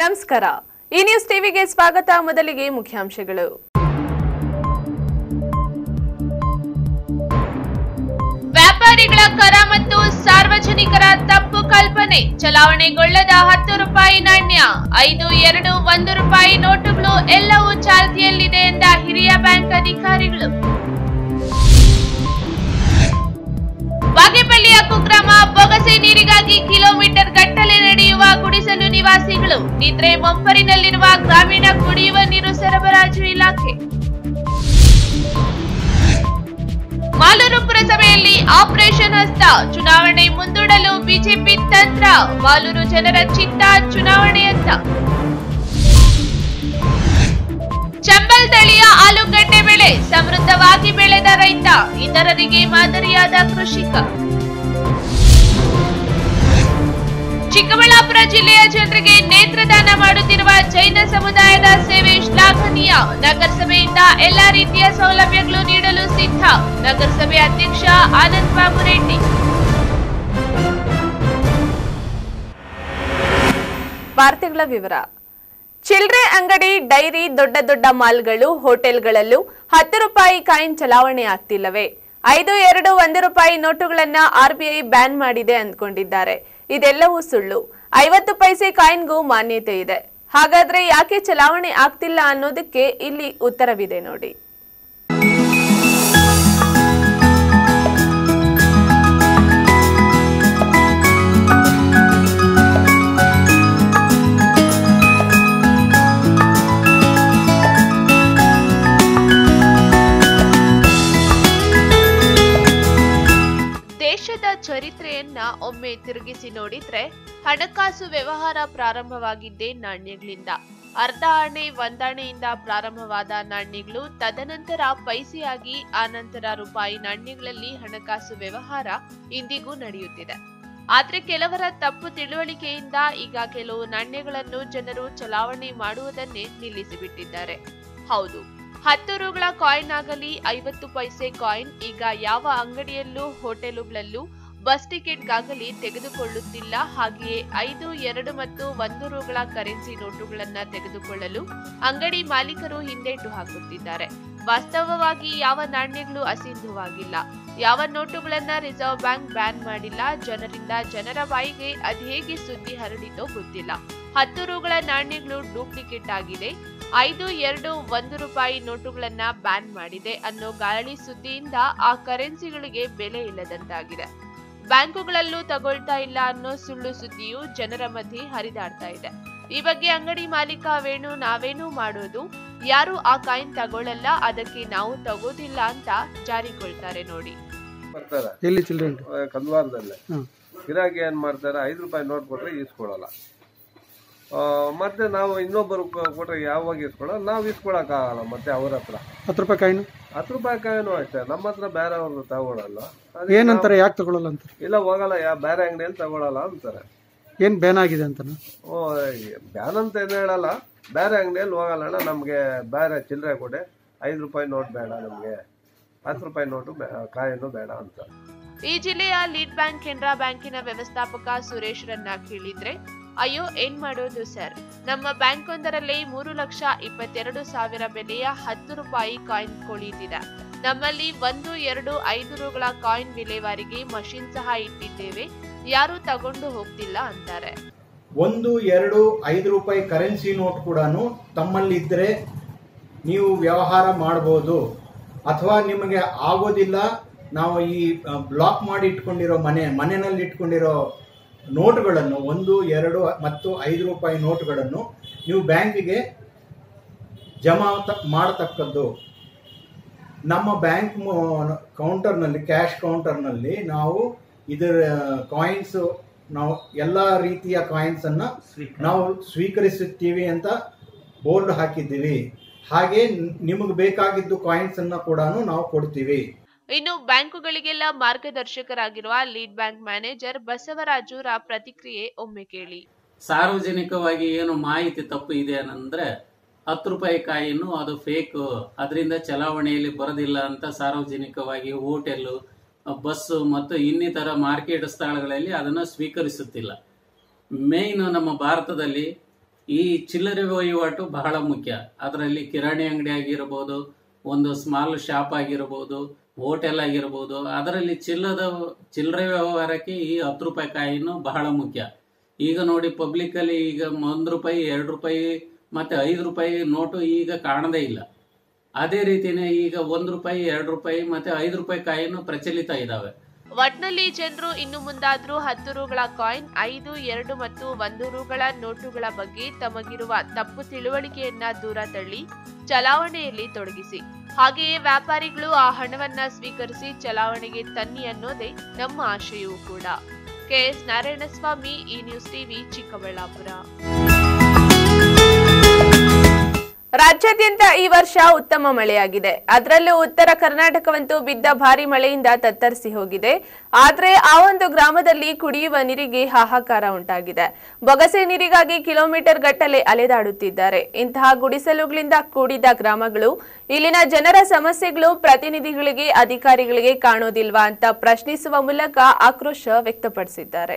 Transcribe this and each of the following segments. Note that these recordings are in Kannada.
ನಮಸ್ಕಾರ ಈ ನ್ಯೂಸ್ ಟಿವಿಗೆ ಸ್ವಾಗತ ಮೊದಲಿಗೆ ಮುಖ್ಯಾಂಶಗಳು ವ್ಯಾಪಾರಿಗಳ ಕರ ಮತ್ತು ಸಾರ್ವಜನಿಕರ ತಪ್ಪು ಕಲ್ಪನೆ ಚಲಾವಣೆಗೊಳ್ಳದ ಹತ್ತು ರೂಪಾಯಿ ನಾಣ್ಯ ಐದು ಎರಡು ಒಂದು ರೂಪಾಯಿ ನೋಟುಗಳು ಎಲ್ಲವೂ ಚಾಲ್ತಿಯಲ್ಲಿದೆ ಎಂದ ಹಿರಿಯ ಬ್ಯಾಂಕ್ ಅಧಿಕಾರಿಗಳು ಬಾಗೇಪಲ್ಲಿಯ ಕುಗ್ರಾಮ ಬೊಗಸೆ ನೀರಿಗಾಗಿ ಕಿಲೋಮೀಟರ್ ಗಟ್ಟಲೆ ನಡೆಯುವ ಗುಡಿಸಲು ನಿವಾಸಿಗಳು ನಿದ್ರೆ ಮೊಂಪರಿನಲ್ಲಿರುವ ಗ್ರಾಮೀಣ ಕುಡಿಯುವ ನೀರು ಸರಬರಾಜು ಇಲಾಖೆ ಮಾಲೂರು ಪುರಸಭೆಯಲ್ಲಿ ಆಪರೇಷನ್ ಹಸ್ತ ಚುನಾವಣೆ ಮುಂದೂಡಲು ಬಿಜೆಪಿ ತಂತ್ರ ಮಾಲೂರು ಜನರ ಚಿತ್ತ ಚುನಾವಣೆಯತ್ತ ಚಂಬಲ್ ತಳಿಯ ಆಲೂಗಡ್ಡೆ ಬೆಳೆ ಸಮೃದ್ಧವಾಗಿ ಬೆಳೆದ ರೈತ ಇತರರಿಗೆ ಮಾದರಿಯಾದ ಕೃಷಿಕ ಚಿಕ್ಕಬಳ್ಳಾಪುರ ಜಿಲ್ಲೆಯ ಜನರಿಗೆ ನೇತ್ರದಾನ ಮಾಡುತ್ತಿರುವ ಜೈನ ಸಮುದಾಯದ ಸೇವೆ ಶ್ಲಾಘನೀಯ ನಗರಸಭೆಯಿಂದ ಎಲ್ಲಾ ರೀತಿಯ ಸೌಲಭ್ಯಗಳು ನೀಡಲು ಸಿದ್ಧ ನಗರಸಭೆ ಅಧ್ಯಕ್ಷ ಆನಂದ್ ಬಾಬು ರೆಡ್ಡಿ ವಾರ್ತೆಗಳ ವಿವರ ಚಿಲ್ಲರೆ ಅಂಗಡಿ ಡೈರಿ ದೊಡ್ಡ ದೊಡ್ಡ ಮಾಲ್ಗಳು ಹೋಟೆಲ್ಗಳಲ್ಲೂ ಹತ್ತು ರೂಪಾಯಿ ಕಾಯಿನ್ ಚಲಾವಣೆ ಆಗ್ತಿಲ್ಲವೇ ಐದು ಎರಡು ಒಂದು ರೂಪಾಯಿ ನೋಟುಗಳನ್ನ ಆರ್ಬಿಐ ಬ್ಯಾನ್ ಮಾಡಿದೆ ಅಂದ್ಕೊಂಡಿದ್ದಾರೆ ಇದೆಲ್ಲವೂ ಸುಳ್ಳು ಐವತ್ತು ಪೈಸೆ ಕಾಯಿನ್ಗೂ ಮಾನ್ಯತೆ ಇದೆ ಹಾಗಾದ್ರೆ ಯಾಕೆ ಚಲಾವಣೆ ಆಗ್ತಿಲ್ಲ ಅನ್ನೋದಕ್ಕೆ ಇಲ್ಲಿ ಉತ್ತರವಿದೆ ನೋಡಿ ದೇಶದ ಚರಿತ್ರೆಯನ್ನ ಒಮ್ಮೆ ತಿರುಗಿಸಿ ನೋಡಿದ್ರೆ ಹಣಕಾಸು ವ್ಯವಹಾರ ಪ್ರಾರಂಭವಾಗಿದ್ದೇ ನಾಣ್ಯಗಳಿಂದ ಅರ್ಧ ಆಣೆ ಒಂದಾಣೆಯಿಂದ ಪ್ರಾರಂಭವಾದ ನಾಣ್ಯಗಳು ತದನಂತರ ಪೈಸೆಯಾಗಿ ಆನಂತರ ರೂಪಾಯಿ ನಾಣ್ಯಗಳಲ್ಲಿ ಹಣಕಾಸು ವ್ಯವಹಾರ ಇಂದಿಗೂ ನಡೆಯುತ್ತಿದೆ ಆದ್ರೆ ಕೆಲವರ ತಪ್ಪು ತಿಳುವಳಿಕೆಯಿಂದ ಈಗ ಕೆಲವು ನಾಣ್ಯಗಳನ್ನು ಜನರು ಚಲಾವಣೆ ಮಾಡುವುದನ್ನೇ ನಿಲ್ಲಿಸಿಬಿಟ್ಟಿದ್ದಾರೆ ಹೌದು ಹತ್ತು ರುಗಳ ಕಾಯಿನ್ ಆಗಲಿ ಐವತ್ತು ಪೈಸೆ ಕಾಯಿನ್ ಈಗ ಯಾವ ಅಂಗಡಿಯಲ್ಲೂ ಹೋಟೆಲುಗಳಲ್ಲೂ ಬಸ್ ಟಿಕೆಟ್ಗಾಗಲಿ ತೆಗೆದುಕೊಳ್ಳುತ್ತಿಲ್ಲ ಹಾಗೆಯೇ ಐದು ಎರಡು ಮತ್ತು ಒಂದು ರುಗಳ ಕರೆನ್ಸಿ ನೋಟುಗಳನ್ನ ತೆಗೆದುಕೊಳ್ಳಲು ಅಂಗಡಿ ಮಾಲೀಕರು ಹಿಂದೇಟು ಹಾಕುತ್ತಿದ್ದಾರೆ ವಾಸ್ತವವಾಗಿ ಯಾವ ನಾಣ್ಯಗಳು ಅಸಿಂಧುವಾಗಿಲ್ಲ ಯಾವ ನೋಟುಗಳನ್ನ ರಿಸರ್ವ್ ಬ್ಯಾಂಕ್ ಬ್ಯಾನ್ ಮಾಡಿಲ್ಲ ಜನರಿಂದ ಜನರ ಬಾಯಿಗೆ ಅದೇಗೆ ಸುದ್ದಿ ಹರಡಿತೋ ಗೊತ್ತಿಲ್ಲ ಹತ್ತು ರುಗಳ ನಾಣ್ಯಗಳು ಡೂಪ್ಲಿಕೇಟ್ ಆಗಿದೆ ಐದು ಎರಡು ಒಂದು ರೂಪಾಯಿ ನೋಟುಗಳನ್ನ ಬ್ಯಾನ್ ಮಾಡಿದೆ ಅನ್ನೋ ಗಾಳಿ ಸುದ್ದಿಯಿಂದ ಆ ಕರೆನ್ಸಿಗಳಿಗೆ ಬೆಲೆ ಇಲ್ಲದಂತಾಗಿದೆ ಬ್ಯಾಂಕುಗಳಲ್ಲೂ ತಗೊಳ್ತಾ ಇಲ್ಲ ಅನ್ನೋ ಸುಳ್ಳು ಸುದ್ದಿಯು ಜನರ ಮಧ್ಯೆ ಹರಿದಾಡ್ತಾ ಇದೆ ಈ ಬಗ್ಗೆ ಅಂಗಡಿ ಮಾಲೀಕ ವೇಣು ನಾವೇನು ಮಾಡೋದು ಯಾರು ಆ ಕಾಯಿನ್ ತಗೊಳ್ಳಲ್ಲ ಅದಕ್ಕೆ ನಾವು ತಗೋದಿಲ್ಲ ಅಂತ ಜಾರಿಕೊಳ್ತಾರೆ ನೋಡಿ ಬರ್ತಾರೆ ಎಲ್ಲಿ ಚಿಲ್ಲರೆ ಉಂಟು ಆ, ಕಂದವಾರದಲ್ಲೇ ಹಾಂ ಗಿರಾಕಿ ಏನ್ ಮಾಡ್ತಾರೆ ಐದು ರೂಪಾಯಿ ನೋಟ್ ಕೊಟ್ರೆ ಈಸ್ಕೊಳಲ್ಲ ಆ, ಮತ್ತೆ ನಾವು ಇನ್ನೊಬ್ಬರು ಕೊ- ಕೊಟ್ರೆ ಯಾವಾಗ ಇಸ್ಕೊಳ್ಳೋದು ನಾವು ಇಸ್ಕೊಳಕ್ಕಾಗಲ್ಲ ಮತ್ತೆ ಅವ್ರ ಹತ್ರ ಹತ್ತು ರೂಪಾಯಿ ಕಾಯಿನು ಹತ್ತು ರೂಪಾಯಿ ಕಾಯಿನೂ ಅಷ್ಟೇ ನಮ್ಮ ಹತ್ರ ಬೇರೆ ಅವ್ರದ್ದು ತಗೊಳಲ್ಲ ಅದಕ್ಕೆ ಏನಂತಾರೆ ಯಾಕೆ ತಗೊಳ್ಳಲ್ಲ ಅಂತ ನಾವು- ಇಲ್ಲ ಹೋಗಲ್ಲ ಯಾ ಬೇರೆ ಅಂಗಡಿಯಲ್ಲಿ ತಗೊಳಲ್ಲ ಅಂತಾರೆ ಏನು ಬ್ಯಾನ್ ಆಗಿದೆ ಅಂತನಾ ಓ ಬ್ಯಾನ್ ಅಂತ ಏನು ಹೇಳಲ್ಲ ಬೇರೆ ಅಂಗಡಿಯಲ್ಲಿ ಹೋಗಲ್ಲ ಅಣ್ಣ ನಮಗೆ ಬೇರೆ ಚಿಲ್ಲರೆ ಕೊಡಿ ಐದು ರೂಪಾಯಿ ನೋಟ್ ಬೇಡ ನಮಗೆ ಹತ್ತು ರೂಪಾಯಿ ನೋಟು ಬೇ- ಕಾಯಿನು ಬೇಡ ಅಂತ ಈ ಜಿಲ್ಲೆಯ ಲೀಡ್ ಬ್ಯಾಂಕ್ ಕೆನರಾ ಬ್ಯಾಂಕಿನ ವ್ಯವಸ್ಥಾಪಕ ಸುರೇಶ್ ರನ್ನ ಕೇಳಿದ್ರೆ ಅಯ್ಯೋ ಏನ್ ಮಾಡೋದು ಸರ್ ನಮ್ಮ ಬ್ಯಾಂಕ್ ಒಂದರಲ್ಲಿ ಮೂರು ಲಕ್ಷ ಇಪ್ಪತ್ತೆರಡು ಸಾವಿರ ಬೆಲೆಯ ಹತ್ತು ರೂಪಾಯಿ ಕಾಯಿನ್ ಕೊಳೀತಿದೆ ನಮ್ಮಲ್ಲಿ ಒಂದು ಎರಡು ಐದು ರುಗಳ ಕಾಯಿನ್ ವಿಲೇವಾರಿಗೆ ಮಷಿನ್ ಸಹ ಇಟ್ಟಿದ್ದೇವೆ ಯಾರು ತಗೊಂಡು ಹೋಗ್ತಿಲ್ಲ ಅಂತಾರೆ ಒಂದು ಎರಡು ಐದು ರೂಪಾಯಿ ಕರೆನ್ಸಿ ನೋಟ್ ಕೂಡ ತಮ್ಮಲ್ಲಿದ್ದರೆ ನೀವು ವ್ಯವಹಾರ ಮಾಡ್ಬೋದು ಅಥವಾ ನಿಮಗೆ ಆಗೋದಿಲ್ಲ ನಾವು ಈ ಬ್ಲಾಕ್ ಮಾಡಿ ಇಟ್ಕೊಂಡಿರೋ ಮನೆ ಮನೆಯಲ್ಲಿ ಇಟ್ಕೊಂಡಿರೋ ನೋಟುಗಳನ್ನು ಒಂದು ಎರಡು ಮತ್ತು ಐದು ರೂಪಾಯಿ ನೋಟುಗಳನ್ನು ನೀವು ಬ್ಯಾಂಕಿಗೆ ಜಮಾ ತ- ಮಾಡತಕ್ಕದ್ದು ನಮ್ಮ ಬ್ಯಾಂಕ್ ಕೌಂಟರ್ನಲ್ಲಿ ಕ್ಯಾಶ್ ಕೌಂಟರ್ನಲ್ಲಿ ನಾವು ಇದರ ಕಾಯಿನ್ಸ್ ನಾವು ಎಲ್ಲ ರೀತಿಯ ಕಾಯಿನ್ಸ್ ಅನ್ನ ನಾವು ಸ್ವೀಕರಿಸುತ್ತೀವಿ ಅಂತ ಬೋರ್ಡ್ ಹಾಕಿದ್ದೀವಿ ಹಾಗೆ ನಿಮಗೆ ಬೇಕಾಗಿದ್ದು ಕಾಯಿನ್ಸ್ ಅನ್ನ ಕೂಡ ನಾವು ಕೊಡ್ತೀವಿ ಇನ್ನು ಬ್ಯಾಂಕುಗಳಿಗೆಲ್ಲ ಮಾರ್ಗದರ್ಶಕರಾಗಿರುವ ಲೀಡ್ ಬ್ಯಾಂಕ್ ಮ್ಯಾನೇಜರ್ ಬಸವರಾಜುರ ಪ್ರತಿಕ್ರಿಯೆ ಒಮ್ಮೆ ಕೇಳಿ ಸಾರ್ವಜನಿಕವಾಗಿ ಏನು ಮಾಹಿತಿ ತಪ್ಪು ಇದೆ ಅಂದ್ರೆ ಹತ್ತು ರೂಪಾಯಿ ಕಾಯಿನು ಅದು ಫೇಕ್ ಅದರಿಂದ ಚಲಾವಣೆಯಲ್ಲಿ ಬರೋದಿಲ್ಲ ಅಂತ ಸಾರ್ವಜನಿಕವಾಗಿ ಹೋಟೆಲ್ ಬಸ್ಸು ಮತ್ತು ಇನ್ನಿತರ ಮಾರ್ಕೆಟ್ ಸ್ಥಳಗಳಲ್ಲಿ ಅದನ್ನು ಸ್ವೀಕರಿಸುತ್ತಿಲ್ಲ ಮೇಯ್ನ್ ನಮ್ಮ ಭಾರತದಲ್ಲಿ ಈ ಚಿಲ್ಲರೆ ವಹಿವಾಟು ಬಹಳ ಮುಖ್ಯ ಅದರಲ್ಲಿ ಕಿರಾಣಿ ಅಂಗಡಿ ಆಗಿರ್ಬೋದು ಒಂದು ಸ್ಮಾಲ್ ಶಾಪ್ ಆಗಿರ್ಬೋದು ಹೋಟೆಲ್ ಆಗಿರ್ಬೋದು ಅದರಲ್ಲಿ ಚಿಲ್ಲದ ಚಿಲ್ಲರೆ ವ್ಯವಹಾರಕ್ಕೆ ಈ ಹತ್ತು ರೂಪಾಯಿ ಕಾಯಿನು ಬಹಳ ಮುಖ್ಯ ಈಗ ನೋಡಿ ಪಬ್ಲಿಕ್ ಅಲ್ಲಿ ಈಗ ಒಂದು ರೂಪಾಯಿ ಎರಡು ರೂಪಾಯಿ ಮತ್ತೆ ಐದು ರೂಪಾಯಿ ನೋಟು ಈಗ ಕಾಣದೇ ಇಲ್ಲ ಅದೇ ರೀತಿನೇ ಈಗ ಒಂದು ರೂಪಾಯಿ ಎರಡು ರೂಪಾಯಿ ಮತ್ತೆ ಐದು ರೂಪಾಯಿ ಕಾಯಿನು ಪ್ರಚಲಿತ ಇದಾವೆ ಒಟ್ನಲ್ಲಿ ಜನರು ಇನ್ನು ಮುಂದಾದ್ರೂ ಹತ್ತು ರುಗಳ ಕಾಯಿನ್ ಐದು ಎರಡು ಮತ್ತು ಒಂದು ರುಗಳ ನೋಟುಗಳ ಬಗ್ಗೆ ತಮಗಿರುವ ತಪ್ಪು ತಿಳುವಳಿಕೆಯನ್ನ ದೂರ ತಳ್ಳಿ ಚಲಾವಣೆಯಲ್ಲಿ ತೊಡಗಿಸಿ ಹಾಗೆಯೇ ವ್ಯಾಪಾರಿಗಳು ಆ ಹಣವನ್ನ ಸ್ವೀಕರಿಸಿ ಚಲಾವಣೆಗೆ ತನ್ನಿ ಅನ್ನೋದೇ ನಮ್ಮ ಆಶಯವೂ ಕೂಡ ಕೆಎಸ್ ನಾರಾಯಣಸ್ವಾಮಿ ಈ ನ್ಯೂಸ್ ಟಿವಿ ಚಿಕ್ಕಬಳ್ಳಾಪುರ ರಾಜ್ಯಾದ್ಯಂತ ಈ ವರ್ಷ ಉತ್ತಮ ಮಳೆಯಾಗಿದೆ ಅದರಲ್ಲೂ ಉತ್ತರ ಕರ್ನಾಟಕವಂತೂ ಬಿದ್ದ ಭಾರಿ ಮಳೆಯಿಂದ ತತ್ತರಿಸಿ ಹೋಗಿದೆ ಆದ್ರೆ ಆ ಒಂದು ಗ್ರಾಮದಲ್ಲಿ ಕುಡಿಯುವ ನೀರಿಗೆ ಹಾಹಾಕಾರ ಉಂಟಾಗಿದೆ ಬೊಗಸೆ ನೀರಿಗಾಗಿ ಕಿಲೋಮೀಟರ್ ಗಟ್ಟಲೆ ಅಲೆದಾಡುತ್ತಿದ್ದಾರೆ ಇಂತಹ ಗುಡಿಸಲುಗಳಿಂದ ಕೂಡಿದ ಗ್ರಾಮಗಳು ಇಲ್ಲಿನ ಜನರ ಸಮಸ್ಯೆಗಳು ಪ್ರತಿನಿಧಿಗಳಿಗೆ ಅಧಿಕಾರಿಗಳಿಗೆ ಕಾಣೋದಿಲ್ವಾ ಅಂತ ಪ್ರಶ್ನಿಸುವ ಮೂಲಕ ಆಕ್ರೋಶ ವ್ಯಕ್ತಪಡಿಸಿದ್ದಾರೆ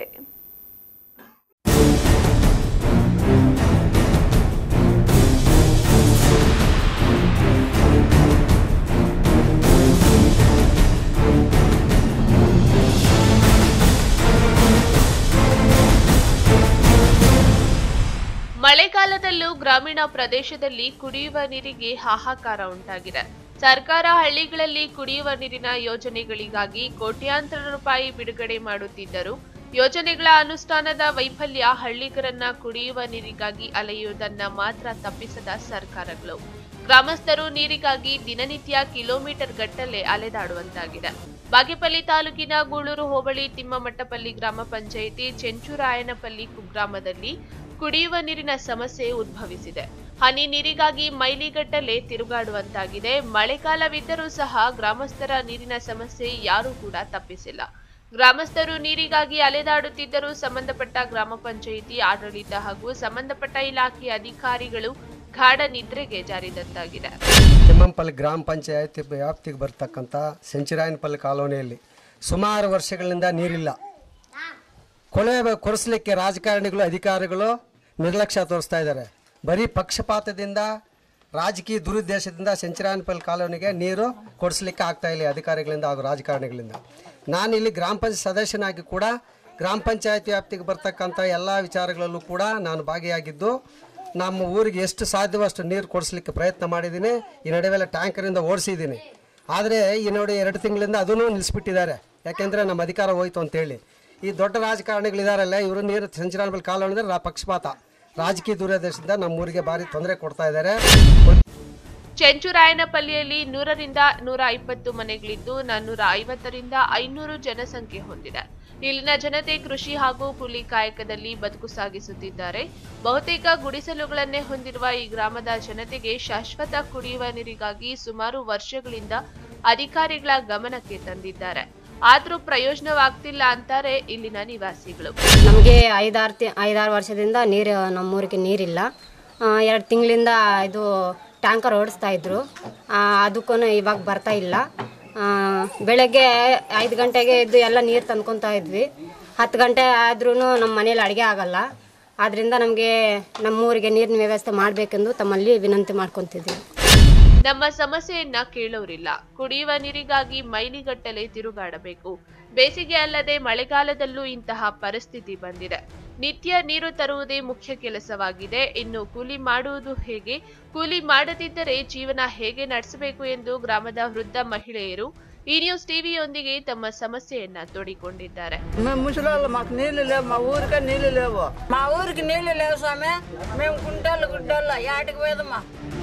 ಮಳೆಗಾಲದಲ್ಲೂ ಗ್ರಾಮೀಣ ಪ್ರದೇಶದಲ್ಲಿ ಕುಡಿಯುವ ನೀರಿಗೆ ಹಾಹಾಕಾರ ಉಂಟಾಗಿದೆ ಸರ್ಕಾರ ಹಳ್ಳಿಗಳಲ್ಲಿ ಕುಡಿಯುವ ನೀರಿನ ಯೋಜನೆಗಳಿಗಾಗಿ ಕೋಟ್ಯಾಂತರ ರೂಪಾಯಿ ಬಿಡುಗಡೆ ಮಾಡುತ್ತಿದ್ದರು ಯೋಜನೆಗಳ ಅನುಷ್ಠಾನದ ವೈಫಲ್ಯ ಹಳ್ಳಿಗರನ್ನ ಕುಡಿಯುವ ನೀರಿಗಾಗಿ ಅಲೆಯುವುದನ್ನ ಮಾತ್ರ ತಪ್ಪಿಸದ ಸರ್ಕಾರಗಳು ಗ್ರಾಮಸ್ಥರು ನೀರಿಗಾಗಿ ದಿನನಿತ್ಯ ಕಿಲೋಮೀಟರ್ ಗಟ್ಟಲೆ ಅಲೆದಾಡುವಂತಾಗಿದೆ ಬಾಗೇಪಲ್ಲಿ ತಾಲೂಕಿನ ಗೂಳೂರು ಹೋಬಳಿ ತಿಮ್ಮಮಟ್ಟಪಲ್ಲಿ ಗ್ರಾಮ ಪಂಚಾಯಿತಿ ಚೆಂಚುರಾಯನಪಲ್ಲಿ ಕುಗ್ರಾಮದಲ್ಲಿ ಕುಡಿಯುವ ನೀರಿನ ಸಮಸ್ಯೆ ಉದ್ಭವಿಸಿದೆ ಹನಿ ನೀರಿಗಾಗಿ ಮೈಲಿಗಟ್ಟಲೆ ತಿರುಗಾಡುವಂತಾಗಿದೆ ಮಳೆಗಾಲವಿದ್ದರೂ ಸಹ ಗ್ರಾಮಸ್ಥರ ನೀರಿನ ಸಮಸ್ಯೆ ಯಾರೂ ಕೂಡ ತಪ್ಪಿಸಿಲ್ಲ ಗ್ರಾಮಸ್ಥರು ನೀರಿಗಾಗಿ ಅಲೆದಾಡುತ್ತಿದ್ದರೂ ಸಂಬಂಧಪಟ್ಟ ಗ್ರಾಮ ಪಂಚಾಯಿತಿ ಆಡಳಿತ ಹಾಗೂ ಸಂಬಂಧಪಟ್ಟ ಇಲಾಖೆ ಅಧಿಕಾರಿಗಳು ಗಾಢ ನಿದ್ರೆಗೆ ಜಾರಿದಂತಾಗಿದೆ ತಿಮ್ಮಂಪಲ್ಲಿ ಗ್ರಾಮ ಪಂಚಾಯತ್ ವ್ಯಾಪ್ತಿಗೆ ಬರ್ತಕ್ಕಂಥ ಸೆಂಚುರಾಯನಪಲ್ಲಿ ಕಾಲೋನಿಯಲ್ಲಿ ಸುಮಾರು ವರ್ಷಗಳಿಂದ ನೀರಿಲ್ಲ ಕೊಳೆ ಕೊರೆಸಲಿಕ್ಕೆ ರಾಜಕಾರಣಿಗಳು ಅಧಿಕಾರಿಗಳು ನಿರ್ಲಕ್ಷ್ಯ ತೋರಿಸ್ತಾ ಇದ್ದಾರೆ ಬರೀ ಪಕ್ಷಪಾತದಿಂದ ರಾಜಕೀಯ ದುರುದ್ದೇಶದಿಂದ ಸೆಂಚುರಾಯನಪಲ್ಲಿ ಕಾಲೋನಿಗೆ ನೀರು ಕೊಡಿಸ್ಲಿಕ್ಕೆ ಆಗ್ತಾ ಇಲ್ಲ ಈ ಅಧಿಕಾರಿಗಳಿಂದ ಹಾಗೂ ರಾಜಕಾರಣಿಗಳಿಂದ ನಾನು ಇಲ್ಲಿ ಗ್ರಾಮ ಪಂಚಾಯತ್ ಸದಸ್ಯನಾಗಿ ಕೂಡ ಗ್ರಾಮ ಪಂಚಾಯತ್ ವ್ಯಾಪ್ತಿಗೆ ಬರ್ತಕ್ಕಂಥ ಎಲ್ಲ ವಿಚಾರಗಳಲ್ಲೂ ಕೂಡ ನಾನು ಭಾಗಿಯಾಗಿದ್ದು ನಮ್ಮ ಊರಿಗೆ ಎಷ್ಟು ಸಾಧ್ಯವೋ ಅಷ್ಟು ನೀರು ಕೊಡಿಸ್ಲಿಕ್ಕೆ ಪ್ರಯತ್ನ ಮಾಡಿದ್ದೀನಿ ಈ ನಡುವೆಲ್ಲ ಟ್ಯಾಂಕರಿಂದ ಓಡಿಸಿದ್ದೀನಿ ಆದರೆ ಈ ನೋಡಿ ಎರಡು ತಿಂಗಳಿಂದ ಅದನ್ನು ನಿಲ್ಲಿಸ್ಬಿಟ್ಟಿದ್ದಾರೆ ಯಾಕೆಂದರೆ ನಮ್ಮ ಅಧಿಕಾರ ಹೋಯ್ತು ಅಂತೇಳಿ ಈ ದೊಡ್ಡ ರಾಜಕಾರಣಿಗಳಿದಾರಲ್ಲ ಇವರು ನೀರು ಸಂಚಲನ ಕಾಲ ರಾ ಪಕ್ಷಪಾತ ರಾಜಕೀಯ ದುರುದ್ದೇಶದಿಂದ ನಮ್ಮ ಊರಿಗೆ ಭಾರಿ ತೊಂದರೆ ಕೊಡ್ತಾ ಇದ್ದಾರೆ ಚೆಂಚುರಾಯನಪಲ್ಲಿಯಲ್ಲಿ ನೂರರಿಂದ ನೂರ ಇಪ್ಪತ್ತು ಮನೆಗಳಿದ್ದು ನಾನ್ನೂರ ಐವತ್ತರಿಂದ ಐನೂರು ಜನಸಂಖ್ಯೆ ಹೊಂದಿದೆ ಇಲ್ಲಿನ ಜನತೆ ಕೃಷಿ ಹಾಗೂ ಕೂಲಿ ಕಾಯಕದಲ್ಲಿ ಬದುಕು ಸಾಗಿಸುತ್ತಿದ್ದಾರೆ ಬಹುತೇಕ ಗುಡಿಸಲುಗಳನ್ನೇ ಹೊಂದಿರುವ ಈ ಗ್ರಾಮದ ಜನತೆಗೆ ಶಾಶ್ವತ ಕುಡಿಯುವ ನೀರಿಗಾಗಿ ಸುಮಾರು ವರ್ಷಗಳಿಂದ ಅಧಿಕಾರಿಗಳ ಗಮನಕ್ಕೆ ತಂದಿದ್ದಾರೆ ಆದ್ರೂ ಪ್ರಯೋಜನವಾಗ್ತಿಲ್ಲ ಅಂತಾರೆ ಇಲ್ಲಿನ ನಿವಾಸಿಗಳು ನಮಗೆ ಐದಾರು ತಿ ಐದಾರು ವರ್ಷದಿಂದ ನೀರು ನಮ್ಮೂರಿಗೆ ನೀರಿಲ್ಲ ಎರಡು ತಿಂಗಳಿಂದ ಇದು ಟ್ಯಾಂಕರ್ ಓಡಿಸ್ತಾ ಇದ್ರು ಅದಕ್ಕೂ ಇವಾಗ ಬರ್ತಾ ಇಲ್ಲ ಆ, ಬೆಳಗ್ಗೆ ಐದು ಗಂಟೆಗೆ ಎದ್ದು ಎಲ್ಲ ನೀರು ತಂದ್ಕೊತಾ ಇದ್ವಿ ಹತ್ತು ಗಂಟೆ ಆದ್ರೂ ನಮ್ಮ ಮನೇಲಿ ಅಡುಗೆ ಆಗಲ್ಲ ಆದ್ದರಿಂದ ನಮಗೆ ನಮ್ಮೂರಿಗೆ ನೀರಿನ ವ್ಯವಸ್ಥೆ ಮಾಡಬೇಕೆಂದು ತಮ್ಮಲ್ಲಿ ವಿನಂತಿ ಮಾಡ್ಕೊತಿದ್ವಿ ನಮ್ಮ ಸಮಸ್ಯೆಯನ್ನ ಕೇಳೋರಿಲ್ಲ ಕುಡಿಯುವ ನೀರಿಗಾಗಿ ಮೈಲಿಗಟ್ಟಲೆ ತಿರುಗಾಡಬೇಕು ಬೇಸಿಗೆ ಅಲ್ಲದೆ ಮಳೆಗಾಲದಲ್ಲೂ ಇಂತಹ ಪರಿಸ್ಥಿತಿ ಬಂದಿದೆ ನಿತ್ಯ ನೀರು ತರುವುದೇ ಮುಖ್ಯ ಕೆಲಸವಾಗಿದೆ ಇನ್ನು ಕೂಲಿ ಮಾಡುವುದು ಹೇಗೆ ಕೂಲಿ ಮಾಡದಿದ್ದರೆ ಜೀವನ ಹೇಗೆ ನಡೆಸಬೇಕು ಎಂದು ಗ್ರಾಮದ వృద్ధ మహిళయరు ఈ న్యూస్ టీవీయೊಂದಿಗೆ తమ సమస్యೆಯನ್ನ తోడిಕೊಂಡಿದ್ದಾರೆ మేము ముసలోళ్ళు మాకు నీళ్లు లేవు మా ఊరికే నీళ్లు లేవు మా ఊరికి నీళ్లు లేవు స్వామి మేము గుంటోళ్ళు గుడ్డోళ్ళు యాటికి పోదమ్మా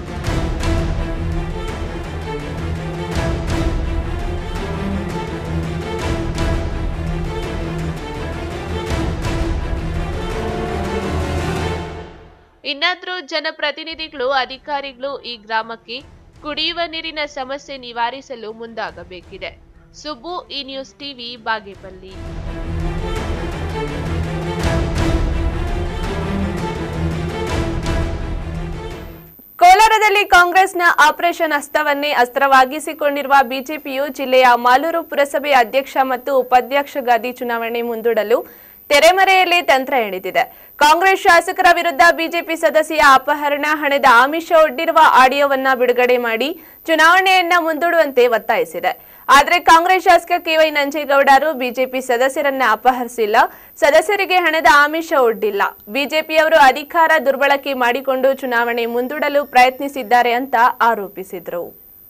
ಇನ್ನಾದ್ರೂ ಜನಪ್ರತಿನಿಧಿಗಳು ಅಧಿಕಾರಿಗಳು ಈ ಗ್ರಾಮಕ್ಕೆ ಕುಡಿಯುವ ನೀರಿನ ಸಮಸ್ಯೆ ನಿವಾರಿಸಲು ಮುಂದಾಗಬೇಕಿದೆ ಸುಬ್ಬು ಈ ನ್ಯೂಸ್ ಟಿವಿ ಬಾಗೇಪಲ್ಲಿ ಕೋಲಾರದಲ್ಲಿ ಕಾಂಗ್ರೆಸ್ನ ಆಪರೇಷನ್ ಹಸ್ತವನ್ನೇ ಅಸ್ತ್ರವಾಗಿಸಿಕೊಂಡಿರುವ ಬಿಜೆಪಿಯು ಜಿಲ್ಲೆಯ ಮಾಲೂರು ಪುರಸಭೆ ಅಧ್ಯಕ್ಷ ಮತ್ತು ಉಪಾಧ್ಯಕ್ಷ ಗಾದಿ ಚುನಾವಣೆ ಮುಂದೂಡಲು ತೆರೆಮರೆಯಲ್ಲಿ ತಂತ್ರ ಎಣಿದಿದೆ ಕಾಂಗ್ರೆಸ್ ಶಾಸಕರ ವಿರುದ್ಧ ಬಿಜೆಪಿ ಸದಸ್ಯ ಅಪಹರಣ ಹಣದ ಆಮಿಷ ಒಡ್ಡಿರುವ ಆಡಿಯೋವನ್ನ ಬಿಡುಗಡೆ ಮಾಡಿ ಚುನಾವಣೆಯನ್ನ ಮುಂದೂಡುವಂತೆ ಒತ್ತಾಯಿಸಿದೆ ಆದರೆ ಕಾಂಗ್ರೆಸ್ ಶಾಸಕ ಕೆವೈ ನಂಜೇಗೌಡರು ಬಿಜೆಪಿ ಸದಸ್ಯರನ್ನ ಅಪಹರಿಸಿಲ್ಲ ಸದಸ್ಯರಿಗೆ ಹಣದ ಆಮಿಷ ಒಡ್ಡಿಲ್ಲ ಬಿಜೆಪಿಯವರು ಅಧಿಕಾರ ದುರ್ಬಳಕೆ ಮಾಡಿಕೊಂಡು ಚುನಾವಣೆ ಮುಂದೂಡಲು ಪ್ರಯತ್ನಿಸಿದ್ದಾರೆ ಅಂತ ಆರೋಪಿಸಿದರು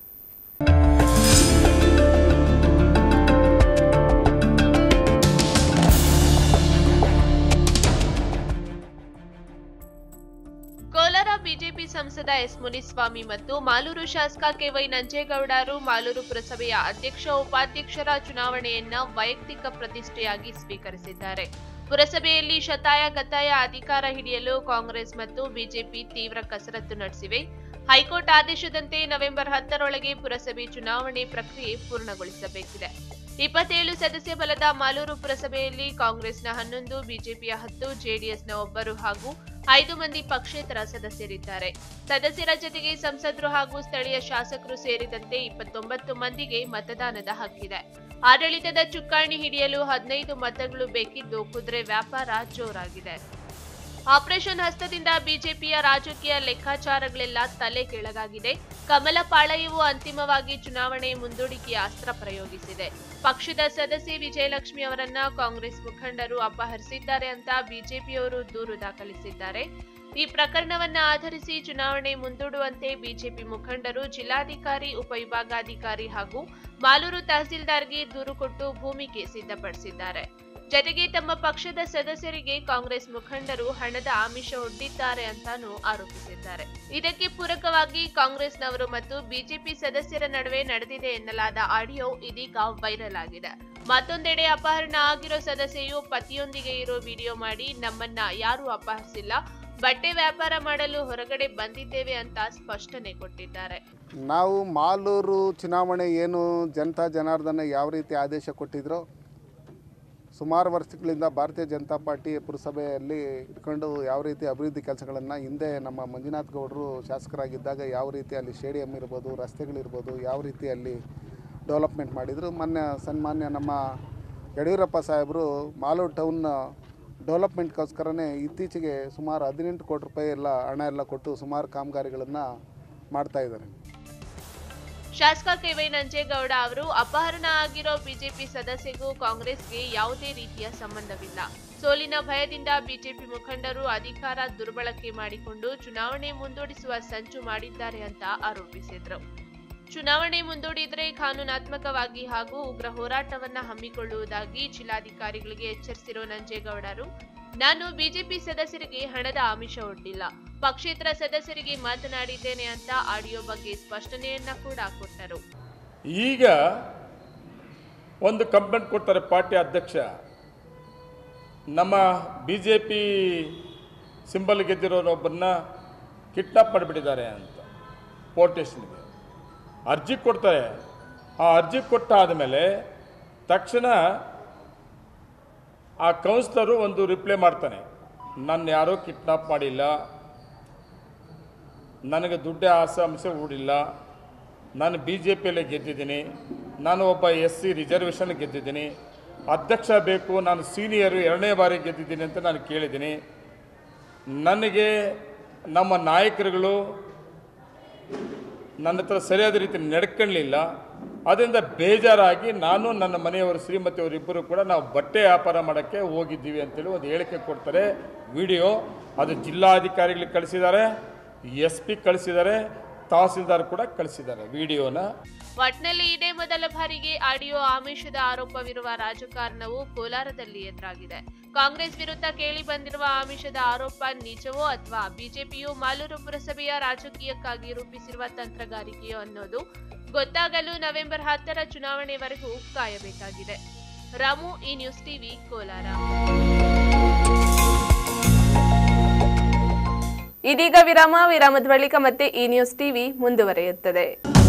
ಕೋಲಾರ ಬಿಜೆಪಿ ಸಂಸದ ಎಸ್ ಮುನಿಸ್ವಾಮಿ ಮತ್ತು ಮಾಲೂರು ಶಾಸಕ ಕೆವೈ ನಂಜೇಗೌಡರು ಮಾಲೂರು ಪುರಸಭೆಯ ಅಧ್ಯಕ್ಷ ಉಪಾಧ್ಯಕ್ಷರ ಚುನಾವಣೆಯನ್ನ ವೈಯಕ್ತಿಕ ಪ್ರತಿಷ್ಠೆಯಾಗಿ ಸ್ವೀಕರಿಸಿದ್ದಾರೆ ಪುರಸಭೆಯಲ್ಲಿ ಶತಾಯ ಗತಾಯ ಅಧಿಕಾರ ಹಿಡಿಯಲು ಕಾಂಗ್ರೆಸ್ ಮತ್ತು ಬಿಜೆಪಿ ತೀವ್ರ ಕಸರತ್ತು ನಡೆಸಿವೆ ಹೈಕೋರ್ಟ್ ಆದೇಶದಂತೆ ನವೆಂಬರ್ ಹತ್ತರೊಳಗೆ ಪುರಸಭೆ ಚುನಾವಣೆ ಪ್ರಕ್ರಿಯೆ ಪೂರ್ಣಗೊಳಿಸಬೇಕಿದೆ ಇಪ್ಪತ್ತೇಳು ಸದಸ್ಯ ಬಲದ ಮಾಲೂರು ಪುರಸಭೆಯಲ್ಲಿ ಕಾಂಗ್ರೆಸ್ನ ಹನ್ನೊಂದು ಬಿಜೆಪಿಯ ಹತ್ತು ಜೆಡಿಎಸ್ನ ಒಬ್ಬರು ಹಾಗೂ ಐದು ಮಂದಿ ಪಕ್ಷೇತರ ಸದಸ್ಯರಿದ್ದಾರೆ ಸದಸ್ಯರ ಜೊತೆಗೆ ಸಂಸದರು ಹಾಗೂ ಸ್ಥಳೀಯ ಶಾಸಕರು ಸೇರಿದಂತೆ ಇಪ್ಪತ್ತೊಂಬತ್ತು ಮಂದಿಗೆ ಮತದಾನದ ಹಕ್ಕಿದೆ ಆಡಳಿತದ ಚುಕ್ಕಾಣಿ ಹಿಡಿಯಲು ಹದಿನೈದು ಮತಗಳು ಬೇಕಿದ್ದು ಕುದುರೆ ವ್ಯಾಪಾರ ಜೋರಾಗಿದೆ ಆಪರೇಷನ್ ಹಸ್ತದಿಂದ ಬಿಜೆಪಿಯ ರಾಜಕೀಯ ಲೆಕ್ಕಾಚಾರಗಳೆಲ್ಲ ತಲೆ ಕೆಳಗಾಗಿದೆ ಕಮಲ ಪಾಳಯವು ಅಂತಿಮವಾಗಿ ಚುನಾವಣೆ ಮುಂದೂಡಿಕೆಯ ಅಸ್ತ್ರ ಪ್ರಯೋಗಿಸಿದೆ ಪಕ್ಷದ ಸದಸ್ಯೆ ವಿಜಯಲಕ್ಷ್ಮಿ ಅವರನ್ನ ಕಾಂಗ್ರೆಸ್ ಮುಖಂಡರು ಅಪಹರಿಸಿದ್ದಾರೆ ಅಂತ ಬಿಜೆಪಿಯವರು ದೂರು ದಾಖಲಿಸಿದ್ದಾರೆ ಈ ಪ್ರಕರಣವನ್ನ ಆಧರಿಸಿ ಚುನಾವಣೆ ಮುಂದೂಡುವಂತೆ ಬಿಜೆಪಿ ಮುಖಂಡರು ಜಿಲ್ಲಾಧಿಕಾರಿ ಉಪವಿಭಾಗಾಧಿಕಾರಿ ಹಾಗೂ ಮಾಲೂರು ತಹಸೀಲ್ದಾರ್ಗೆ ದೂರು ಕೊಟ್ಟು ಭೂಮಿಗೆ ಸಿದ್ಧಪಡಿಸಿದ್ದಾರೆ ಜತೆಗೆ ತಮ್ಮ ಪಕ್ಷದ ಸದಸ್ಯರಿಗೆ ಕಾಂಗ್ರೆಸ್ ಮುಖಂಡರು ಹಣದ ಆಮಿಷ ಒಡ್ಡಿದ್ದಾರೆ ಅಂತಾನೂ ಆರೋಪಿಸಿದ್ದಾರೆ ಇದಕ್ಕೆ ಪೂರಕವಾಗಿ ಕಾಂಗ್ರೆಸ್ನವರು ಮತ್ತು ಬಿಜೆಪಿ ಸದಸ್ಯರ ನಡುವೆ ನಡೆದಿದೆ ಎನ್ನಲಾದ ಆಡಿಯೋ ಇದೀಗ ವೈರಲ್ ಆಗಿದೆ ಮತ್ತೊಂದೆಡೆ ಅಪಹರಣ ಆಗಿರೋ ಸದಸ್ಯೆಯು ಪತಿಯೊಂದಿಗೆ ಇರೋ ವಿಡಿಯೋ ಮಾಡಿ ನಮ್ಮನ್ನ ಯಾರೂ ಅಪಹರಿಸಿಲ್ಲ ಬಟ್ಟೆ ವ್ಯಾಪಾರ ಮಾಡಲು ಹೊರಗಡೆ ಬಂದಿದ್ದೇವೆ ಅಂತ ಸ್ಪಷ್ಟನೆ ಕೊಟ್ಟಿದ್ದಾರೆ ನಾವು ಮಾಲೂರು ಚುನಾವಣೆ ಏನು ಜನತಾ ಜನಾರ್ದನ ಯಾವ ರೀತಿ ಆದೇಶ ಕೊಟ್ಟಿದ್ರೋ ಸುಮಾರು ವರ್ಷಗಳಿಂದ ಭಾರತೀಯ ಜನತಾ ಪಾರ್ಟಿ ಪುರಸಭೆಯಲ್ಲಿ ಇಟ್ಕೊಂಡು ಯಾವ ರೀತಿ ಅಭಿವೃದ್ಧಿ ಕೆಲಸಗಳನ್ನು ಹಿಂದೆ ನಮ್ಮ ಮಂಜುನಾಥ್ ಗೌಡರು ಶಾಸಕರಾಗಿದ್ದಾಗ ಯಾವ ರೀತಿ ಅಲ್ಲಿ ಸ್ಟೇಡಿಯಂ ಇರ್ಬೋದು ರಸ್ತೆಗಳಿರ್ಬೋದು ಯಾವ ರೀತಿ ಅಲ್ಲಿ ಡೆವಲಪ್ಮೆಂಟ್ ಮಾಡಿದರು ಮೊನ್ನೆ ಸನ್ಮಾನ್ಯ ನಮ್ಮ ಯಡಿಯೂರಪ್ಪ ಸಾಹೇಬರು ಮಾಲೂರು ಟೌನ್ ಡೆವಲಪ್ಮೆಂಟ್ಗೋಸ್ಕರನೇ ಇತ್ತೀಚೆಗೆ ಸುಮಾರು ಹದಿನೆಂಟು ಕೋಟಿ ರೂಪಾಯಿ ಎಲ್ಲ ಹಣ ಎಲ್ಲ ಕೊಟ್ಟು ಸುಮಾರು ಕಾಮಗಾರಿಗಳನ್ನು ಮಾಡ್ತಾ ಇದ್ದಾರೆ ಶಾಸಕ ಕೆವೈ ನಂಜೇಗೌಡ ಅವರು ಅಪಹರಣ ಆಗಿರೋ ಬಿಜೆಪಿ ಸದಸ್ಯಗೂ ಕಾಂಗ್ರೆಸ್ಗೆ ಯಾವುದೇ ರೀತಿಯ ಸಂಬಂಧವಿಲ್ಲ ಸೋಲಿನ ಭಯದಿಂದ ಬಿಜೆಪಿ ಮುಖಂಡರು ಅಧಿಕಾರ ದುರ್ಬಳಕೆ ಮಾಡಿಕೊಂಡು ಚುನಾವಣೆ ಮುಂದೂಡಿಸುವ ಸಂಚು ಮಾಡಿದ್ದಾರೆ ಅಂತ ಆರೋಪಿಸಿದ್ರು ಚುನಾವಣೆ ಮುಂದೂಡಿದ್ರೆ ಕಾನೂನಾತ್ಮಕವಾಗಿ ಹಾಗೂ ಉಗ್ರ ಹೋರಾಟವನ್ನ ಹಮ್ಮಿಕೊಳ್ಳುವುದಾಗಿ ಜಿಲ್ಲಾಧಿಕಾರಿಗಳಿಗೆ ಎಚ್ಚರಿಸಿರೋ ನಂಜೇಗೌಡರು ನಾನು ಬಿಜೆಪಿ ಸದಸ್ಯರಿಗೆ ಹಣದ ಆಮಿಷ ಒಡ್ಡಿಲ್ಲ ಪಕ್ಷೇತರ ಸದಸ್ಯರಿಗೆ ಮಾತನಾಡಿದ್ದೇನೆ ಅಂತ ಆಡಿಯೋ ಬಗ್ಗೆ ಸ್ಪಷ್ಟನೆಯನ್ನ ಕೂಡ ಕೊಟ್ಟರು ಈಗ ಒಂದು ಕಂಪ್ಲೇಂಟ್ ಕೊಡ್ತಾರೆ ಪಾರ್ಟಿ ಅಧ್ಯಕ್ಷ ನಮ್ಮ ಬಿ ಜೆ ಪಿ ಸಿಂಬಲ್ ಗೆದ್ದಿರೋರೊಬ್ಬರನ್ನ ಕಿಡ್ನಾಪ್ ಮಾಡಿಬಿಟ್ಟಿದ್ದಾರೆ ಅಂತ ಪೋರ್ಟ್ ಸ್ಟೇಷನ್ಗೆ ಅರ್ಜಿ ಕೊಡ್ತಾರೆ ಆ ಅರ್ಜಿ ಕೊಟ್ಟಾದಮೇಲೆ ತಕ್ಷಣ ಆ ಕೌನ್ಸ್ಲರು ಒಂದು ರಿಪ್ಲೈ ಮಾಡ್ತಾನೆ ನನ್ನ ಯಾರೂ ಕಿಡ್ನಾಪ್ ಮಾಡಿಲ್ಲ ನನಗೆ ದುಡ್ಡೇ ಆಸಾಂಶ ಹೂಡಿಲ್ಲ ನಾನು ಬಿ ಜೆ ಪಿಯಲ್ಲೇ ಗೆದ್ದಿದ್ದೀನಿ ನಾನು ಒಬ್ಬ ಎಸ್ ಸಿ ರಿಸರ್ವೇಷನ್ ಗೆದ್ದಿದ್ದೀನಿ ಅಧ್ಯಕ್ಷ ಬೇಕು ನಾನು ಸೀನಿಯರು ಎರಡನೇ ಬಾರಿ ಗೆದ್ದಿದ್ದೀನಿ ಅಂತ ನಾನು ಕೇಳಿದ್ದೀನಿ ನನಗೆ ನಮ್ಮ ನಾಯಕರುಗಳು ನನ್ನ ಹತ್ರ ಸರಿಯಾದ ರೀತಿ ನಡ್ಕೊಳ್ಳಿಲ್ಲ ಅದರಿಂದ ಬೇಜಾರಾಗಿ ನಾನು ನನ್ನ ಮನೆಯವರು ಶ್ರೀಮತಿಯವರು ಇಬ್ಬರು ಕೂಡ ನಾವು ಬಟ್ಟೆ ವ್ಯಾಪಾರ ಮಾಡೋಕ್ಕೆ ಹೋಗಿದ್ದೀವಿ ಅಂತೇಳಿ ಒಂದು ಹೇಳಿಕೆ ಕೊಡ್ತಾರೆ ವಿಡಿಯೋ ಅದು ಜಿಲ್ಲಾಧಿಕಾರಿಗಳಿಗೆ ಕಳಿಸಿದ್ದಾರೆ ಎಸ್ ಪಿ ಕಳಿಸಿದ್ದಾರೆ ತಹಸೀಲ್ದಾರ್ ಕೂಡ ಕಳಿಸಿದ್ದಾರೆ ವಿಡಿಯೋನ ಒಟ್ನಲ್ಲಿ ಇದೇ ಮೊದಲ ಬಾರಿಗೆ ಆಡಿಯೋ ಆಮಿಷದ ಆರೋಪವಿರುವ ರಾಜಕಾರಣವು ಕೋಲಾರದಲ್ಲಿ ಎದುರಾಗಿದೆ ಕಾಂಗ್ರೆಸ್ ವಿರುದ್ಧ ಕೇಳಿ ಬಂದಿರುವ ಆಮಿಷದ ಆರೋಪ ನಿಜವೋ ಅಥವಾ ಬಿಜೆಪಿಯು ಮಾಲೂರು ಪುರಸಭೆಯ ರಾಜಕೀಯಕ್ಕಾಗಿ ರೂಪಿಸಿರುವ ತಂತ್ರಗಾರಿಕೆಯೋ ಅನ್ನೋದು ಗೊತ್ತಾಗಲು ನವೆಂಬರ್ ಹತ್ತರ ಚುನಾವಣೆವರೆಗೂ ಕಾಯಬೇಕಾಗಿದೆ ರಾಮು ಈ ನ್ಯೂಸ್ ಟಿವಿ ಕೋಲಾರ ಇದೀಗ ವಿರಾಮ ವಿರಾಮದ ಬಳಿಕ ಮತ್ತೆ ಈ ನ್ಯೂಸ್ ಟಿವಿ ಮುಂದುವರಿಯುತ್ತದೆ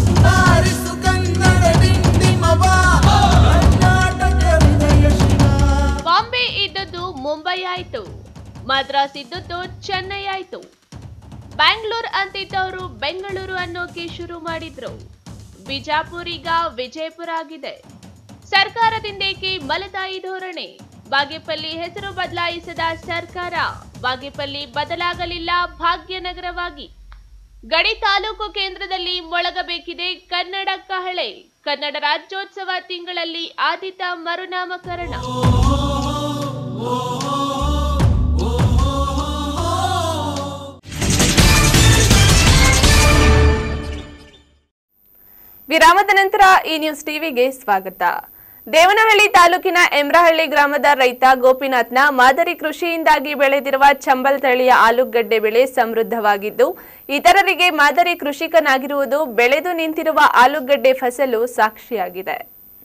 ಬಾಂಬೆ ಇದ್ದದ್ದು ಮುಂಬೈ ಆಯ್ತು ಮದ್ರಾಸ್ ಇದ್ದದ್ದು ಚೆನ್ನೈ ಆಯ್ತು ಬ್ಯಾಂಗ್ಳೂರ್ ಅಂತಿದ್ದವರು ಬೆಂಗಳೂರು ಅನ್ನೋಕೆ ಶುರು ಮಾಡಿದ್ರು ಬಿಜಾಪುರ್ ಈಗ ವಿಜಯಪುರ ಆಗಿದೆ ಸರ್ಕಾರದಿಂದೇಕೆ ಮಲತಾಯಿ ಧೋರಣೆ ಬಾಗೇಪಲ್ಲಿ ಹೆಸರು ಬದಲಾಯಿಸದ ಸರ್ಕಾರ ಬಾಗೇಪಲ್ಲಿ ಬದಲಾಗಲಿಲ್ಲ ಭಾಗ್ಯನಗರವಾಗಿ ಗಡಿ ತಾಲೂಕು ಕೇಂದ್ರದಲ್ಲಿ ಮೊಳಗಬೇಕಿದೆ ಕನ್ನಡ ಕಹಳೆ ಕನ್ನಡ ರಾಜ್ಯೋತ್ಸವ ತಿಂಗಳಲ್ಲಿ ಆದಿತ ಮರುನಾಮಕರಣ ವಿರಾಮದ ನಂತರ ಈ ನ್ಯೂಸ್ ಟಿವಿಗೆ ಸ್ವಾಗತ ದೇವನಹಳ್ಳಿ ತಾಲೂಕಿನ ಎಮ್ರಹಳ್ಳಿ ಗ್ರಾಮದ ರೈತ ಗೋಪಿನಾಥ್ನ ಮಾದರಿ ಕೃಷಿಯಿಂದಾಗಿ ಬೆಳೆದಿರುವ ಚಂಬಲ್ ತಳಿಯ ಆಲೂಗಡ್ಡೆ ಬೆಳೆ ಸಮೃದ್ಧವಾಗಿದ್ದು ಇತರರಿಗೆ ಮಾದರಿ ಕೃಷಿಕನಾಗಿರುವುದು ಬೆಳೆದು ನಿಂತಿರುವ ಆಲೂಗಡ್ಡೆ ಫಸಲು ಸಾಕ್ಷಿಯಾಗಿದೆ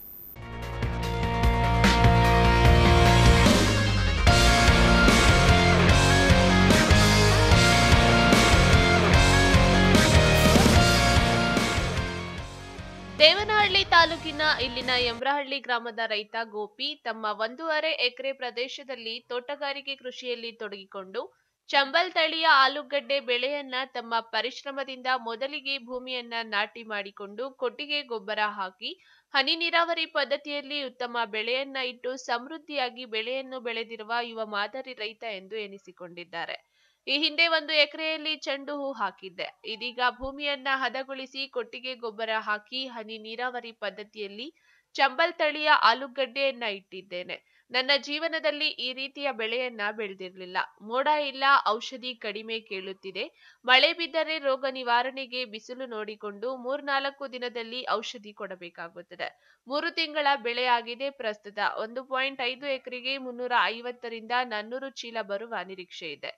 ದೇವನಹಳ್ಳಿ ತಾಲೂಕಿನ ಇಲ್ಲಿನ ಯಮ್ರಹಳ್ಳಿ ಗ್ರಾಮದ ರೈತ ಗೋಪಿ ತಮ್ಮ ಒಂದೂವರೆ ಎಕರೆ ಪ್ರದೇಶದಲ್ಲಿ ತೋಟಗಾರಿಕೆ ಕೃಷಿಯಲ್ಲಿ ತೊಡಗಿಕೊಂಡು ಚಂಬಲ್ ತಳಿಯ ಆಲೂಗಡ್ಡೆ ಬೆಳೆಯನ್ನ ತಮ್ಮ ಪರಿಶ್ರಮದಿಂದ ಮೊದಲಿಗೆ ಭೂಮಿಯನ್ನ ನಾಟಿ ಮಾಡಿಕೊಂಡು ಕೊಟ್ಟಿಗೆ ಗೊಬ್ಬರ ಹಾಕಿ ಹನಿ ನೀರಾವರಿ ಪದ್ಧತಿಯಲ್ಲಿ ಉತ್ತಮ ಬೆಳೆಯನ್ನ ಇಟ್ಟು ಸಮೃದ್ಧಿಯಾಗಿ ಬೆಳೆಯನ್ನು ಬೆಳೆದಿರುವ ಯುವ ಮಾದರಿ ರೈತ ಎಂದು ಎನಿಸಿಕೊಂಡಿದ್ದಾರೆ ಈ ಹಿಂದೆ ಒಂದು ಎಕರೆಯಲ್ಲಿ ಚೆಂಡು ಹೂ ಹಾಕಿದ್ದೆ ಇದೀಗ ಭೂಮಿಯನ್ನ ಹದಗೊಳಿಸಿ ಕೊಟ್ಟಿಗೆ ಗೊಬ್ಬರ ಹಾಕಿ ಹನಿ ನೀರಾವರಿ ಪದ್ಧತಿಯಲ್ಲಿ ಚಂಬಲ್ ತಳಿಯ ಆಲೂಗಡ್ಡೆಯನ್ನ ಇಟ್ಟಿದ್ದೇನೆ ನನ್ನ ಜೀವನದಲ್ಲಿ ಈ ರೀತಿಯ ಬೆಳೆಯನ್ನ ಬೆಳೆದಿರಲಿಲ್ಲ ಮೋಡ ಇಲ್ಲ ಔಷಧಿ ಕಡಿಮೆ ಕೇಳುತ್ತಿದೆ ಮಳೆ ಬಿದ್ದರೆ ರೋಗ ನಿವಾರಣೆಗೆ ಬಿಸಿಲು ನೋಡಿಕೊಂಡು ಮೂರ್ನಾಲ್ಕು ದಿನದಲ್ಲಿ ಔಷಧಿ ಕೊಡಬೇಕಾಗುತ್ತದೆ ಮೂರು ತಿಂಗಳ ಬೆಳೆ ಆಗಿದೆ ಪ್ರಸ್ತುತ ಒಂದು ಪಾಯಿಂಟ್ ಐದು ಎಕರೆಗೆ ಮುನ್ನೂರ ಐವತ್ತರಿಂದ ನಾನ್ನೂರು ಚೀಲ ಬರುವ ನಿರೀಕ್ಷೆ ಇದೆ